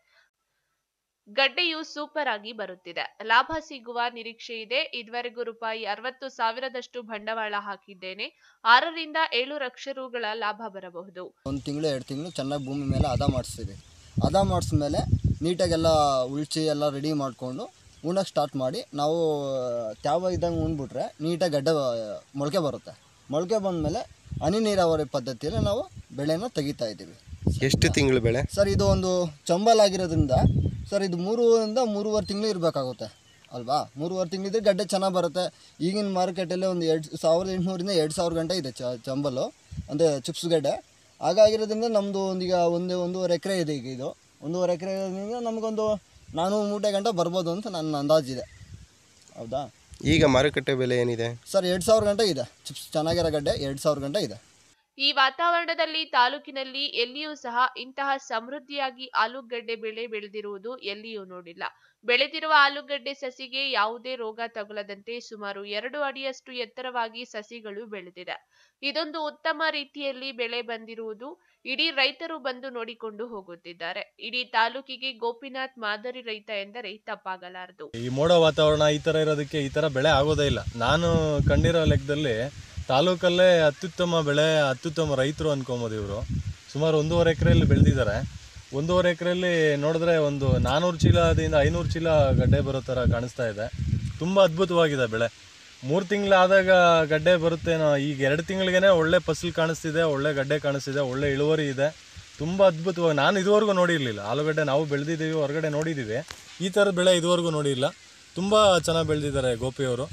ಗಡ್ಡೆಯು ಸೂಪರ್ ಆಗಿ ಬರುತ್ತಿದೆ ಲಾಭ ಸಿಗುವ ನಿರೀಕ್ಷೆ ಇದೆ ಇದುವರೆಗೂ ರೂಪಾಯಿ ಅರವತ್ತು ಸಾವಿರದಷ್ಟು ಬಂಡವಾಳ ಹಾಕಿದ್ದೇನೆ ಆರರಿಂದ ಏಳು ಲಕ್ಷ ರುಗಳ ಲಾಭ ಬರಬಹುದು ಒಂದು ತಿಂಗಳು ಎರಡು ತಿಂಗಳು ಚೆನ್ನಾಗಿ ಭೂಮಿ ಮೇಲೆ ಹದ ಮಾಡಿಸ್ತೀವಿ ಹದ ಮಾಡಿಸ್ಮೇಲೆ ನೀಟಾಗೆಲ್ಲ ಉಳ್ಚಿ ಎಲ್ಲ ರೆಡಿ ಮಾಡಿಕೊಂಡು ಉಣ್ಣಕ್ಕೆ ಸ್ಟಾರ್ಟ್ ಮಾಡಿ ನಾವು ತ್ಯಾವ ಇದ್ದಂಗೆ ಉಣ್ಬಿಟ್ರೆ ನೀಟಾಗಿ ಗಡ್ಡೆ ಮೊಳಕೆ ಬರುತ್ತೆ ಮೊಳಕೆ ಬಂದಮೇಲೆ ಹನಿ ನೀರಾವರಿ ಪದ್ಧತಿಯಲ್ಲಿ ನಾವು ಬೆಳೆನ ತೆಗಿತಾ ಇದ್ದೀವಿ ಎಷ್ಟು ತಿಂಗಳು ಬೆಳೆ ಸರ್ ಇದು ಒಂದು ಚಂಬಲ್ ಆಗಿರೋದ್ರಿಂದ ಸರ್ ಇದು ಮೂರುವರಿಂದ ಮೂರುವರೆ ತಿಂಗಳು ಇರಬೇಕಾಗುತ್ತೆ ಅಲ್ವಾ ಮೂರುವರೆ ತಿಂಗಳಿದ್ರೆ ಗಡ್ಡೆ ಚೆನ್ನಾಗಿ ಬರುತ್ತೆ ಈಗಿನ ಮಾರ್ಕೆಟಲ್ಲಿ ಒಂದು ಎರಡು ಸಾವಿರದ ಎಂಟುನೂರಿಂದ ಎರಡು ಸಾವಿರ ಗಂಟೆ ಇದೆ ಚ ಚಂಬಲು ಅಂದರೆ ಚಿಪ್ಸ್ ಗಡ್ಡೆ ಹಾಗಾಗಿರೋದ್ರಿಂದ ನಮ್ಮದು ಒಂದೀಗ ಒಂದು ಒಂದೂವರೆ ಎಕರೆ ಇದೆ ಈಗ ಇದು ಒಂದೂವರೆ ಎಕರೆ ಇರೋದ್ರಿಂದ ನಮಗೊಂದು ನಾನ್ನೂರು ಮೂಟೆ ಗಂಟೆ ಬರ್ಬೋದು ಅಂತ ನನ್ನ ಅಂದಾಜಿದೆ ಹೌದಾ ಈಗ ಮಾರುಕಟ್ಟೆ ಬೆಲೆ ಏನಿದೆ ಸರ್ ಎರಡು ಸಾವಿರ ಗಂಟೆ ಇದೆ ಚಿಪ್ಸ್ ಚೆನ್ನಾಗಿರೋ ಗಡ್ಡೆ ಎರಡು ಸಾವಿರ ಗಂಟೆ ಇದೆ ಈ ವಾತಾವರಣದಲ್ಲಿ ತಾಲೂಕಿನಲ್ಲಿ ಎಲ್ಲಿಯೂ ಸಹ ಇಂತಹ ಸಮೃದ್ಧಿಯಾಗಿ ಆಲೂಗಡ್ಡೆ ಬೆಳೆ ಬೆಳೆದಿರುವುದು ಎಲ್ಲಿಯೂ ನೋಡಿಲ್ಲ ಬೆಳೆದಿರುವ ಆಲೂಗಡ್ಡೆ ಸಸಿಗೆ ಯಾವುದೇ ರೋಗ ತಗುಲದಂತೆ ಸುಮಾರು ಎರಡು ಅಡಿಯಷ್ಟು ಎತ್ತರವಾಗಿ ಸಸಿಗಳು ಬೆಳೆದಿದೆ ಇದೊಂದು ಉತ್ತಮ ರೀತಿಯಲ್ಲಿ ಬೆಳೆ ಬಂದಿರುವುದು ಇಡೀ ರೈತರು ಬಂದು ನೋಡಿಕೊಂಡು ಹೋಗುತ್ತಿದ್ದಾರೆ ಇಡೀ ತಾಲೂಕಿಗೆ ಗೋಪಿನಾಥ್ ಮಾದರಿ ರೈತ ಎಂದರೆ ತಪ್ಪಾಗಲಾರದು ಈ ಮೋಡ ವಾತಾವರಣ ಈ ಥರ ಇರೋದಕ್ಕೆ ಈ ಥರ ಬೆಳೆ ಆಗೋದೇ ಇಲ್ಲ ನಾನು ಕಂಡಿರೋ ಲೆಕ್ಕದಲ್ಲಿ ತಾಲೂಕಲ್ಲೇ ಅತ್ಯುತ್ತಮ ಬೆಳೆ ಅತ್ಯುತ್ತಮ ರೈತರು ಅನ್ಕೊಬೋದು ಇವರು ಸುಮಾರು ಒಂದೂವರೆ ಎಕರೆಯಲ್ಲಿ ಬೆಳೆದಿದ್ದಾರೆ ಒಂದೂವರೆ ಎಕರೆಯಲ್ಲಿ ನೋಡಿದ್ರೆ ಒಂದು ನಾನ್ನೂರು ಚೀಲದಿಂದ ಐನೂರು ಚೀಲ ಗಡ್ಡೆ ಬರೋ ಥರ ಕಾಣಿಸ್ತಾ ಇದೆ ತುಂಬ ಅದ್ಭುತವಾಗಿದೆ ಬೆಳೆ ಮೂರು ತಿಂಗಳಾದಾಗ ಗಡ್ಡೆ ಬರುತ್ತೇನೋ ಈಗ ಎರಡು ತಿಂಗಳಿಗೇ ಒಳ್ಳೆ ಫಸಲು ಕಾಣಿಸ್ತಿದೆ ಒಳ್ಳೆ ಗಡ್ಡೆ ಕಾಣಿಸ್ತಿದೆ ಒಳ್ಳೆ ಇಳುವರಿ ಇದೆ ತುಂಬ ಅದ್ಭುತವಾಗಿ ನಾನು ಇದುವರೆಗೂ ನೋಡಿರಲಿಲ್ಲ ಆಲೂಗಡ್ಡೆ ನಾವು ಬೆಳೆದಿದ್ದೀವಿ ಹೊರಗಡೆ ನೋಡಿದ್ದೀವಿ ಈ ಥರದ ಬೆಳೆ ಇದುವರೆಗೂ ನೋಡಿಲ್ಲ ತುಂಬ ಚೆನ್ನಾಗಿ ಬೆಳೆದಿದ್ದಾರೆ ಗೋಪಿಯವರು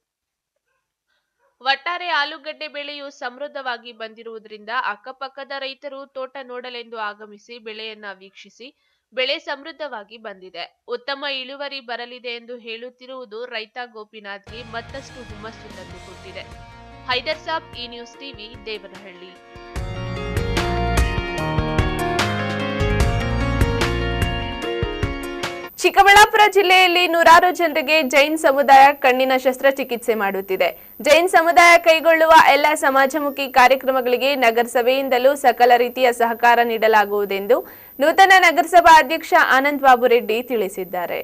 ಒಟ್ಟಾರೆ ಆಲೂಗಡ್ಡೆ ಬೆಳೆಯು ಸಮೃದ್ಧವಾಗಿ ಬಂದಿರುವುದರಿಂದ ಅಕ್ಕಪಕ್ಕದ ರೈತರು ತೋಟ ನೋಡಲೆಂದು ಆಗಮಿಸಿ ಬೆಳೆಯನ್ನ ವೀಕ್ಷಿಸಿ ಬೆಳೆ ಸಮೃದ್ಧವಾಗಿ ಬಂದಿದೆ ಉತ್ತಮ ಇಳುವರಿ ಬರಲಿದೆ ಎಂದು ಹೇಳುತ್ತಿರುವುದು ರೈತ ಗೋಪಿನಾಥ್ಗೆ ಮತ್ತಷ್ಟು ಹುಮ್ಮಸ್ಸು ತಂದುಕೊಟ್ಟಿದೆ ಹೈದರ್ ಸಾಬ್ ಈ ನ್ಯೂಸ್ ಟಿವಿ ದೇವನಹಳ್ಳಿ ಚಿಕ್ಕಬಳ್ಳಾಪುರ ಜಿಲ್ಲೆಯಲ್ಲಿ ನೂರಾರು ಜನರಿಗೆ ಜೈನ್ ಸಮುದಾಯ ಕಣ್ಣಿನ ಶಸ್ತ್ರಚಿಕಿತ್ಸೆ ಮಾಡುತ್ತಿದೆ ಜೈನ್ ಸಮುದಾಯ ಕೈಗೊಳ್ಳುವ ಎಲ್ಲ ಸಮಾಜಮುಖಿ ಕಾರ್ಯಕ್ರಮಗಳಿಗೆ ನಗರಸಭೆಯಿಂದಲೂ ಸಕಲ ರೀತಿಯ ಸಹಕಾರ ನೀಡಲಾಗುವುದೆಂದು ನೂತನ ನಗರಸಭಾ ಅಧ್ಯಕ್ಷ ಆನಂದ್ ಬಾಬು ರೆಡ್ಡಿ ತಿಳಿಸಿದ್ದಾರೆ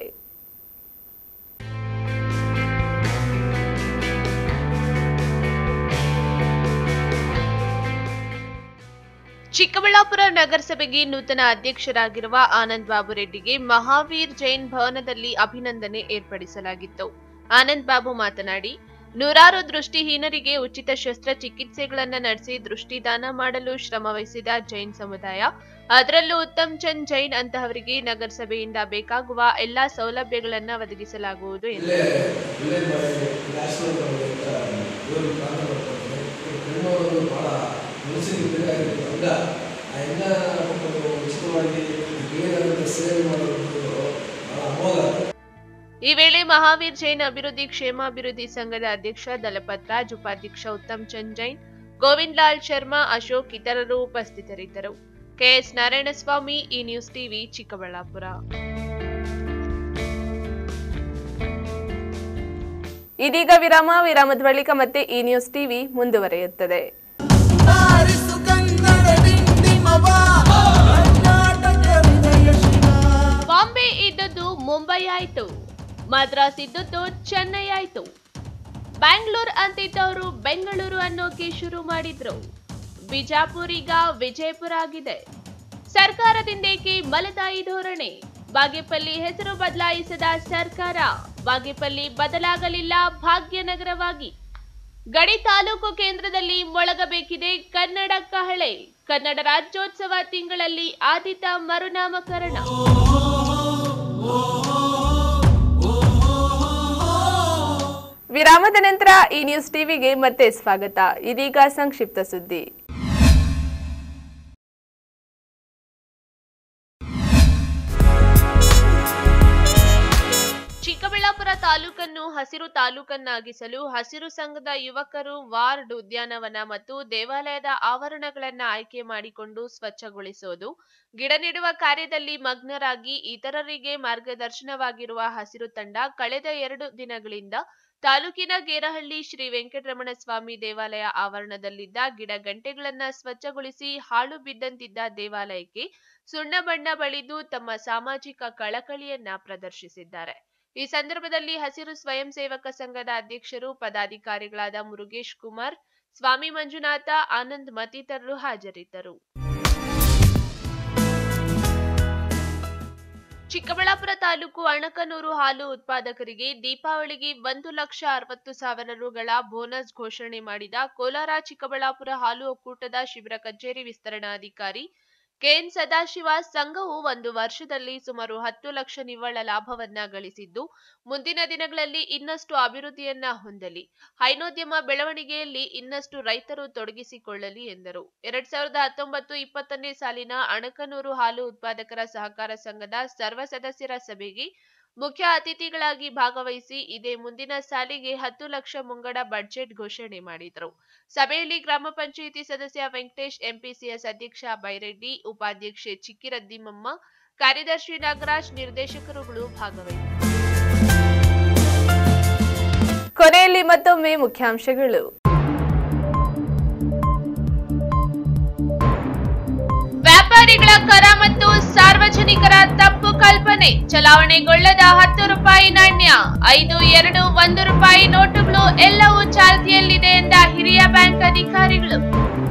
ಚಿಕ್ಕಬಳ್ಳಾಪುರ ನಗರಸಭೆಗೆ ನೂತನ ಅಧ್ಯಕ್ಷರಾಗಿರುವ ಆನಂದ್ ಬಾಬು ರೆಡ್ಡಿಗೆ ಮಹಾವೀರ್ ಜೈನ್ ಭವನದಲ್ಲಿ ಅಭಿನಂದನೆ ಏರ್ಪಡಿಸಲಾಗಿತ್ತು ಆನಂದ್ ಬಾಬು ಮಾತನಾಡಿ ನೂರಾರು ದೃಷ್ಟಿಹೀನರಿಗೆ ಉಚಿತ ಶಸ್ತ್ರಚಿಕಿತ್ಸೆಗಳನ್ನ ನಡೆಸಿ ದೃಷ್ಟಿದಾನ ಮಾಡಲು ಶ್ರಮವಹಿಸಿದ ಜೈನ್ ಸಮುದಾಯ ಅದರಲ್ಲೂ ಉತ್ತಮ್ ಚಂದ್ ಜೈನ್ ಅಂತಹವರಿಗೆ ನಗರಸಭೆಯಿಂದ ಬೇಕಾಗುವ ಎಲ್ಲಾ ಸೌಲಭ್ಯಗಳನ್ನ ಒದಗಿಸಲಾಗುವುದು ಎಂದರು ವಿಲೇಜ್ ಮಾಡಿ ನ್ಯಾಷನಲ್ ಇವರು ಪ್ರಾಂತ ಮಾಡ್ತಾರೆ ಭಾಳ ಮನಸ್ಸಿಗೆ ಬೇಕಾಗಿರೋದ್ರಿಂದ ಆ ಎಲ್ಲ ಒಂದು ಉಚಿತವಾಗಿ ಬೇರೆ ಸೇವೆ ಮಾಡೋದು ಭಾಳ ಅಮೋಘ ಈ ವೇಳೆ ಮಹಾವೀರ್ ಜೈನ್ ಅಭಿವೃದ್ಧಿ ಕ್ಷೇಮಾಭಿವೃದ್ಧಿ ಸಂಘದ ಅಧ್ಯಕ್ಷ ದಲಪತ್ ರಾಜ್ ಉಪಾಧ್ಯಕ್ಷ ಉತ್ತಮ್ ಚಂದ್ ಜೈನ್ ಗೋವಿಂದ್ ಲಾಲ್ ಶರ್ಮಾ ಅಶೋಕ್ ಇತರರು ಉಪಸ್ಥಿತರಿದ್ದರು ಕೆಎಸ್ ನಾರಾಯಣಸ್ವಾಮಿ ಈ ನ್ಯೂಸ್ ಟಿವಿ ಚಿಕ್ಕಬಳ್ಳಾಪುರ ಇದೀಗ ವಿರಾಮ ವಿರಾಮದ ಬಳಿಕ ಮತ್ತೆ ಈ ನ್ಯೂಸ್ ಟಿವಿ ಮುಂದುವರಿಯುತ್ತದೆ ಬಾಂಬೆ ಇದ್ದದ್ದು ಮುಂಬೈ ಆಯ್ತು ಮದ್ರಾಸ್ ಇದ್ದದ್ದು ಚೆನ್ನೈ ಆಯ್ತು ಬ್ಯಾಂಗ್ಳೂರ್ ಅಂತಿದ್ದವರು ಬೆಂಗಳೂರು ಅನ್ನೋಕೆ ಶುರು ಮಾಡಿದ್ರು ಬಿಜಾಪುರ್ ಈಗ ವಿಜಯಪುರ ಆಗಿದೆ ಸರ್ಕಾರದಿಂದೇಕೆ ಮಲತಾಯಿ ಧೋರಣೆ ಬಾಗೇಪಲ್ಲಿ ಹೆಸರು ಬದಲಾಯಿಸದ ಸರ್ಕಾರ ಬಾಗೇಪಲ್ಲಿ ಬದಲಾಗಲಿಲ್ಲ ಭಾಗ್ಯನಗರವಾಗಿ ಗಡಿ ತಾಲೂಕು ಕೇಂದ್ರದಲ್ಲಿ ಮೊಳಗಬೇಕಿದೆ ಕನ್ನಡ ಕಹಳೆ ಕನ್ನಡ ರಾಜ್ಯೋತ್ಸವ ತಿಂಗಳಲ್ಲಿ ಆದಿತ ಮರುನಾಮಕರಣ ವಿರಾಮದ ನಂತರ ಈ ನ್ಯೂಸ್ ಟಿವಿಗೆ ಮತ್ತೆ ಸ್ವಾಗತ ಇದೀಗ ಸಂಕ್ಷಿಪ್ತ ಸುದ್ದಿ ಚಿಕ್ಕಬಳ್ಳಾಪುರ ತಾಲೂಕನ್ನು ಹಸಿರು ತಾಲೂಕನ್ನಾಗಿಸಲು ಹಸಿರು ಸಂಘದ ಯುವಕರು ವಾರ್ಡ್ ಉದ್ಯಾನವನ ಮತ್ತು ದೇವಾಲಯದ ಆವರಣಗಳನ್ನ ಆಯ್ಕೆ ಮಾಡಿಕೊಂಡು ಸ್ವಚ್ಛಗೊಳಿಸೋದು ಗಿಡ ನೆಡುವ ಕಾರ್ಯದಲ್ಲಿ ಮಗ್ನರಾಗಿ ಇತರರಿಗೆ ಮಾರ್ಗದರ್ಶನವಾಗಿರುವ ಹಸಿರು ತಂಡ ಕಳೆದ ಎರಡು ದಿನಗಳಿಂದ ತಾಲೂಕಿನ ಗೇರಹಳ್ಳಿ ಶ್ರೀ ವೆಂಕಟರಮಣ ಸ್ವಾಮಿ ದೇವಾಲಯ ಆವರಣದಲ್ಲಿದ್ದ ಗಿಡ ಗಂಟೆಗಳನ್ನ ಸ್ವಚ್ಛಗೊಳಿಸಿ ಹಾಳು ಬಿದ್ದಂತಿದ್ದ ದೇವಾಲಯಕ್ಕೆ ಸುಣ್ಣ ಬಣ್ಣ ಬಳಿದು ತಮ್ಮ ಸಾಮಾಜಿಕ ಕಳಕಳಿಯನ್ನ ಪ್ರದರ್ಶಿಸಿದ್ದಾರೆ ಈ ಸಂದರ್ಭದಲ್ಲಿ ಹಸಿರು ಸ್ವಯಂ ಸೇವಕ ಸಂಘದ ಅಧ್ಯಕ್ಷರು ಪದಾಧಿಕಾರಿಗಳಾದ ಮುರುಗೇಶ್ ಕುಮಾರ್ ಸ್ವಾಮಿ ಮಂಜುನಾಥ ಆನಂದ್ ಮತ್ತಿತರರು ಹಾಜರಿದ್ದರು ಚಿಕ್ಕಬಳ್ಳಾಪುರ ತಾಲೂಕು ಅಣಕನೂರು ಹಾಲು ಉತ್ಪಾದಕರಿಗೆ ದೀಪಾವಳಿಗೆ ಒಂದು ಲಕ್ಷ ಅರವತ್ತು ಸಾವಿರ ರುಗಳ ಬೋನಸ್ ಘೋಷಣೆ ಮಾಡಿದ ಕೋಲಾರ ಚಿಕ್ಕಬಳ್ಳಾಪುರ ಹಾಲು ಒಕ್ಕೂಟದ ಶಿಬಿರ ಕಚೇರಿ ವಿಸ್ತರಣಾಧಿಕಾರಿ ಕೆಎನ್ ಸದಾಶಿವ ಸಂಘವು ಒಂದು ವರ್ಷದಲ್ಲಿ ಸುಮಾರು ಹತ್ತು ಲಕ್ಷ ನಿವ್ವಳ ಲಾಭವನ್ನ ಗಳಿಸಿದ್ದು ಮುಂದಿನ ದಿನಗಳಲ್ಲಿ ಇನ್ನಷ್ಟು ಅಭಿವೃದ್ಧಿಯನ್ನ ಹೊಂದಲಿ ಹೈನೋದ್ಯಮ ಬೆಳವಣಿಗೆಯಲ್ಲಿ ಇನ್ನಷ್ಟು ರೈತರು ತೊಡಗಿಸಿಕೊಳ್ಳಲಿ ಎಂದರು ಎರಡ್ ಸಾವಿರದ ಹತ್ತೊಂಬತ್ತು ಇಪ್ಪತ್ತನೇ ಸಾಲಿನ ಅಣಕನೂರು ಹಾಲು ಉತ್ಪಾದಕರ ಸಹಕಾರ ಸಂಘದ ಸರ್ವ ಸದಸ್ಯರ ಸಭೆಗೆ ಮುಖ್ಯ ಅತಿಥಿಗಳಾಗಿ ಭಾಗವಹಿಸಿ ಇದೇ ಮುಂದಿನ ಸಾಲಿಗೆ ಹತ್ತು ಲಕ್ಷ ಮುಂಗಡ ಬಡ್ಜೆಟ್ ಘೋಷಣೆ ಮಾಡಿದರು ಸಭೆಯಲ್ಲಿ ಗ್ರಾಮ ಪಂಚಾಯಿತಿ ಸದಸ್ಯ ವೆಂಕಟೇಶ್ ಎಂಪಿಸಿಎಸ್ ಅಧ್ಯಕ್ಷ ಬೈರೆಡ್ಡಿ ಉಪಾಧ್ಯಕ್ಷೆ ಚಿಕ್ಕಿರದ್ದಿಮಮ್ಮ ಕಾರ್ಯದರ್ಶಿ ನಾಗರಾಜ್ ನಿರ್ದೇಶಕರುಗಳು ಭಾಗವಹಿಸಿದ್ದರು ಕೊನೆಯಲ್ಲಿ ಮತ್ತೊಮ್ಮೆ ಮುಖ್ಯಾಂಶಗಳು ವ್ಯಾಪಾರಿಗಳ ಕರ ಮತ್ತು ಸಾರ್ವಜನಿಕರ ತಪ್ಪು ಕಲ್ಪನೆ ಚಲಾವಣೆಗೊಳ್ಳದ ಹತ್ತು ರೂಪಾಯಿ ನಾಣ್ಯ ಐದು ಎರಡು ಒಂದು ರೂಪಾಯಿ ನೋಟುಗಳು ಎಲ್ಲವೂ ಚಾಲ್ತಿಯಲ್ಲಿದೆ ಎಂದ ಹಿರಿಯ ಬ್ಯಾಂಕ್ ಅಧಿಕಾರಿಗಳು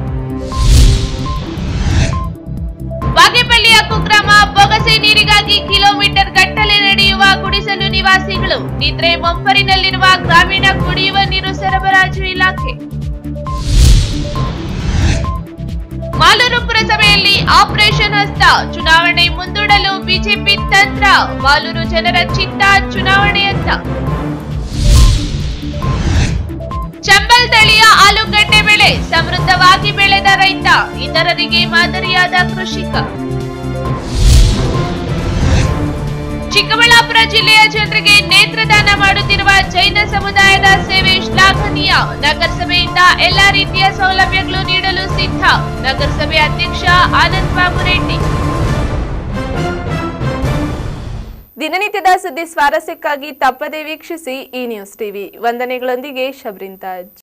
ಬಾಗೇಪಲ್ಲಿಯ ಕುಗ್ರಾಮ ಬೊಗಸೆ ನೀರಿಗಾಗಿ ಕಿಲೋಮೀಟರ್ ಗಟ್ಟಲೆ ನಡೆಯುವ ಗುಡಿಸಲು ನಿವಾಸಿಗಳು ನಿದ್ರೆ ಮೊಂಪರಿನಲ್ಲಿರುವ ಗ್ರಾಮೀಣ ಕುಡಿಯುವ ನೀರು ಸರಬರಾಜು ಇಲಾಖೆ ಮಾಲೂರು ಪುರಸಭೆಯಲ್ಲಿ ಆಪರೇಷನ್ ಹಸ್ತ ಚುನಾವಣೆ ಮುಂದೂಡಲು ಬಿಜೆಪಿ ತಂತ್ರ ಮಾಲೂರು ಜನರ ಚಿತ್ತ ಚುನಾವಣೆಯತ್ತ ಚಂಬಲ್ ತಳಿಯ ಆಲೂಗಡ್ಡೆ ಬೆಳೆ ಸಮೃದ್ಧವಾಗಿ ಬೆಳೆದ ರೈತ ಇತರರಿಗೆ ಮಾದರಿಯಾದ ಕೃಷಿಕ ಚಿಕ್ಕಬಳ್ಳಾಪುರ ಜಿಲ್ಲೆಯ ಜನರಿಗೆ ನೇತ್ರದಾನ ಮಾಡುತ್ತಿರುವ ಜೈನ ಸಮುದಾಯದ ಸೇವೆ ಶ್ಲಾಘನೀಯ ನಗರಸಭೆಯಿಂದ ಎಲ್ಲಾ ರೀತಿಯ ಸೌಲಭ್ಯಗಳು ನೀಡಲು ಸಿದ್ಧ ನಗರಸಭೆ ಅಧ್ಯಕ್ಷ ಆನಂದ್ ಬಾಬು ರೆಡ್ಡಿ ದಿನನಿತ್ಯದ ಸುದ್ದಿ ಸ್ವಾರಸ್ಯಕ್ಕಾಗಿ ತಪ್ಪದೇ ವೀಕ್ಷಿಸಿ ಈ ನ್ಯೂಸ್ ಟಿವಿ ವಂದನೆಗಳೊಂದಿಗೆ ಶಬ್ರಿನ್ ತಾಜ್